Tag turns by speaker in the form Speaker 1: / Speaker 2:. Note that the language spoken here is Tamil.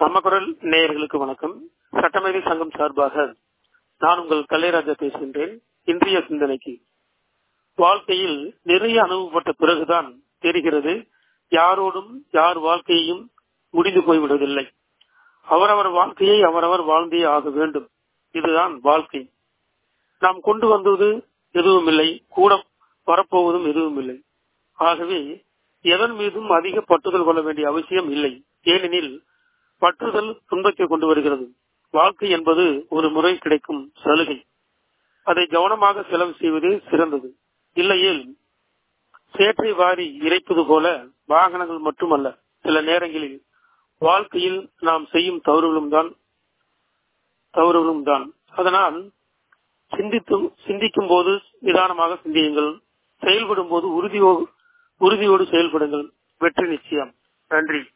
Speaker 1: நம்ம குரல் நேயர்களுக்கு வணக்கம் சட்டமேதை சங்கம் சார்பாக நான் உங்கள் கல்லைராஜா பேசுகின்றேன் இன்றைய சிந்தனைக்கு வாழ்க்கையில் நிறைய அனுபவப்பட்ட பிறகுதான் தெரிகிறது யாரோடும் யார் வாழ்க்கையையும் முடிந்து போய்விடுவதில்லை அவரவர் வாழ்க்கையை அவரவர் வாழ்ந்தே ஆக வேண்டும் இதுதான் வாழ்க்கை நாம் கொண்டு வந்தது எதுவும் இல்லை கூட வரப்போவதும் எதுவும் இல்லை ஆகவே எதன் மீதும் அதிக பற்றுதல் கொள்ள வேண்டிய அவசியம் இல்லை ஏனெனில் பற்றுதல் துன்பத்தை கொண்டு வருகிறது வாழ்க்கை என்பது ஒரு முறை கிடைக்கும் சலுகை அதை கவனமாக செலவு செய்வது சிறந்தது இல்லையேல் சேற்றை வாரி இறைப்பது போல வாகனங்கள் மட்டுமல்ல சில நேரங்களில் வாழ்க்கையில் நாம் செய்யும் தவறுகளும் தான் தவறுகளும் தான் அதனால் சிந்தித்தும் சிந்திக்கும் போது நிதானமாக சிந்தியுங்கள் செயல்படும் போது உறுதியோடு உறுதியோடு செயல்படுங்கள் வெற்றி நிச்சயம் நன்றி